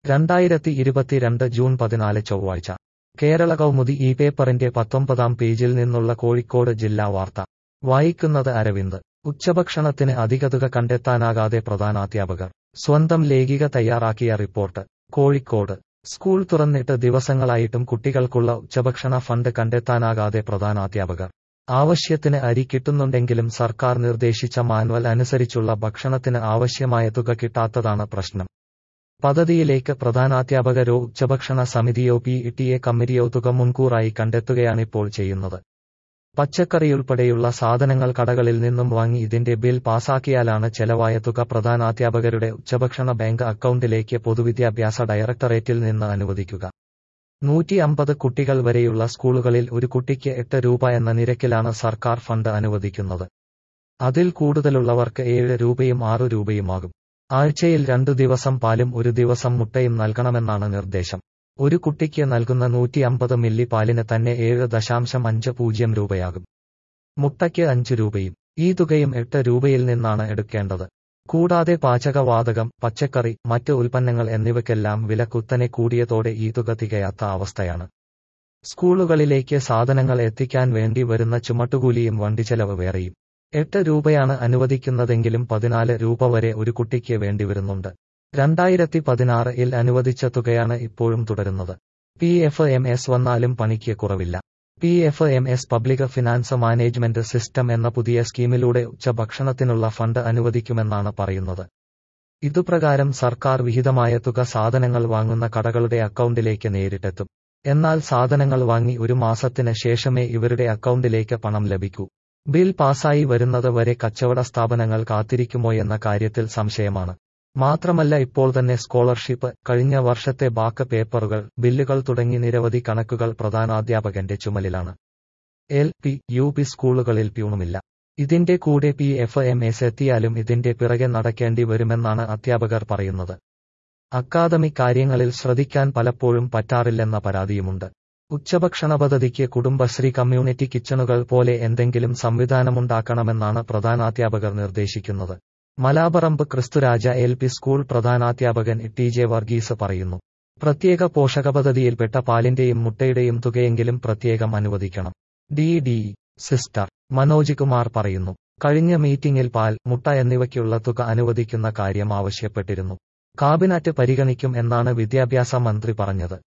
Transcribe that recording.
രണ്ടായിരത്തി ഇരുപത്തിരണ്ട് ജൂൺ പതിനാല് ചൊവ്വാഴ്ച കേരള കൗമുദി ഈ പേപ്പറിന്റെ പത്തൊമ്പതാം പേജിൽ നിന്നുള്ള കോഴിക്കോട് ജില്ലാ വാർത്ത വായിക്കുന്നത് അരവിന്ദ് ഉച്ചഭക്ഷണത്തിന് അധികതുക കണ്ടെത്താനാകാതെ പ്രധാനാധ്യാപകർ സ്വന്തം ലേഖിക തയ്യാറാക്കിയ റിപ്പോർട്ട് കോഴിക്കോട് സ്കൂൾ തുറന്നിട്ട് ദിവസങ്ങളായിട്ടും കുട്ടികൾക്കുള്ള ഉച്ചഭക്ഷണ ഫണ്ട് കണ്ടെത്താനാകാതെ പ്രധാനാധ്യാപകർ ആവശ്യത്തിന് അരി കിട്ടുന്നുണ്ടെങ്കിലും സർക്കാർ നിർദ്ദേശിച്ച മാനുവൽ അനുസരിച്ചുള്ള ഭക്ഷണത്തിന് ആവശ്യമായ തുക കിട്ടാത്തതാണ് പ്രശ്നം പദ്ധതിയിലേക്ക് പ്രധാനാധ്യാപകരോ ഉച്ചഭക്ഷണ സമിതിയോ പി ഇ കമ്മിറ്റിയോ തുക മുൻകൂറായി കണ്ടെത്തുകയാണിപ്പോൾ ചെയ്യുന്നത് പച്ചക്കറിയുൾപ്പെടെയുള്ള സാധനങ്ങൾ കടകളിൽ നിന്നും വാങ്ങി ഇതിന്റെ ബിൽ പാസാക്കിയാലാണ് ചെലവായ തുക പ്രധാനാധ്യാപകരുടെ ഉച്ചഭക്ഷണ ബാങ്ക് അക്കൗണ്ടിലേക്ക് പൊതുവിദ്യാഭ്യാസ ഡയറക്ടറേറ്റിൽ നിന്ന് അനുവദിക്കുക നൂറ്റി അമ്പത് കുട്ടികൾ വരെയുള്ള സ്കൂളുകളിൽ ഒരു കുട്ടിക്ക് എട്ട് രൂപ എന്ന നിരക്കിലാണ് സർക്കാർ ഫണ്ട് അനുവദിക്കുന്നത് അതിൽ കൂടുതലുള്ളവർക്ക് ഏഴ് രൂപയും ആറു രൂപയുമാകും ആഴ്ചയിൽ രണ്ടു ദിവസം പാലും ഒരു ദിവസം മുട്ടയും നൽകണമെന്നാണ് നിർദ്ദേശം ഒരു കുട്ടിക്ക് നൽകുന്ന നൂറ്റി അമ്പത് മില്ലി പാലിന് തന്നെ ഏഴ് ദശാംശം അഞ്ച് പൂജ്യം രൂപയാകും മുട്ടയ്ക്ക് അഞ്ചു രൂപയും ഈ തുകയും എട്ട് രൂപയിൽ നിന്നാണ് എടുക്കേണ്ടത് കൂടാതെ പാചകവാതകം പച്ചക്കറി മറ്റ് ഉൽപ്പന്നങ്ങൾ എന്നിവയ്ക്കെല്ലാം വില കുത്തനെ കൂടിയതോടെ ഈ തുക തികയാത്ത അവസ്ഥയാണ് സ്കൂളുകളിലേക്ക് സാധനങ്ങൾ എത്തിക്കാൻ വേണ്ടി വരുന്ന ചുമട്ടുകൂലിയും വണ്ടിച്ചെലവ് വേറെയും എട്ട് രൂപയാണ് അനുവദിക്കുന്നതെങ്കിലും പതിനാല് രൂപ വരെ ഒരു കുട്ടിക്ക് വേണ്ടിവരുന്നുണ്ട് രണ്ടായിരത്തി പതിനാറിൽ അനുവദിച്ച തുകയാണ് ഇപ്പോഴും തുടരുന്നത് പി എഫ് എം എസ് വന്നാലും പണിക്ക് കുറവില്ല P F M S public finance management system എന്ന പുതിയ സ്കീമിലൂടെ ഉച്ചഭക്ഷണത്തിനുള്ള ഫണ്ട് അനുവദിക്കുമെന്നാണ് പറയുന്നത് ഇതുപ്രകാരം സർക്കാർ വിഹിതമായ തുക സാധനങ്ങൾ വാങ്ങുന്ന കടകളുടെ അക്കൗണ്ടിലേക്ക് നേരിട്ടെത്തും എന്നാൽ സാധനങ്ങൾ വാങ്ങി ഒരു മാസത്തിന് ശേഷമേ ഇവരുടെ അക്കൗണ്ടിലേക്ക് പണം ലഭിക്കൂ ബിൽ പാസായി വരുന്നത് വരെ കച്ചവട സ്ഥാപനങ്ങൾ കാത്തിരിക്കുമോയെന്ന കാര്യത്തിൽ സംശയമാണ് മാത്രമല്ല ഇപ്പോൾ തന്നെ സ്കോളർഷിപ്പ് കഴിഞ്ഞ വർഷത്തെ ബാക്ക് പേപ്പറുകൾ ബില്ലുകൾ തുടങ്ങി നിരവധി കണക്കുകൾ പ്രധാനാധ്യാപകന്റെ ചുമലിലാണ് എൽ പി യു പി സ്കൂളുകളിൽ പ്യൂണുമില്ല ഇതിന്റെ കൂടെ പി എഫ് എം എസ് എത്തിയാലും ഇതിന്റെ പിറകെ നടക്കേണ്ടി വരുമെന്നാണ് അധ്യാപകർ പറയുന്നത് അക്കാദമിക് കാര്യങ്ങളിൽ ശ്രദ്ധിക്കാൻ പലപ്പോഴും പറ്റാറില്ലെന്ന പരാതിയുമുണ്ട് ഉച്ചഭക്ഷണ പദ്ധതിക്ക് കുടുംബശ്രീ കമ്മ്യൂണിറ്റി കിച്ചണുകൾ പോലെ എന്തെങ്കിലും സംവിധാനമുണ്ടാക്കണമെന്നാണ് പ്രധാനാധ്യാപകർ നിർദ്ദേശിക്കുന്നത് Malaparamba Christuraja L P school പ്രധാനാധ്യാപകൻ ടി ജെ വർഗീസ് പറയുന്നു പ്രത്യേക പോഷക പദ്ധതിയിൽപ്പെട്ട പാലിന്റെയും മുട്ടയുടെയും തുകയെങ്കിലും പ്രത്യേകം അനുവദിക്കണം D D sister Manoj Kumar പറയുന്നു കഴിഞ്ഞ മീറ്റിംഗിൽ പാൽ മുട്ട എന്നിവയ്ക്കുള്ള തുക അനുവദിക്കുന്ന കാര്യം ആവശ്യപ്പെട്ടിരുന്നു കാബിനറ്റ് പരിഗണിക്കും എന്നാണ് വിദ്യാഭ്യാസ മന്ത്രി പറഞ്ഞത്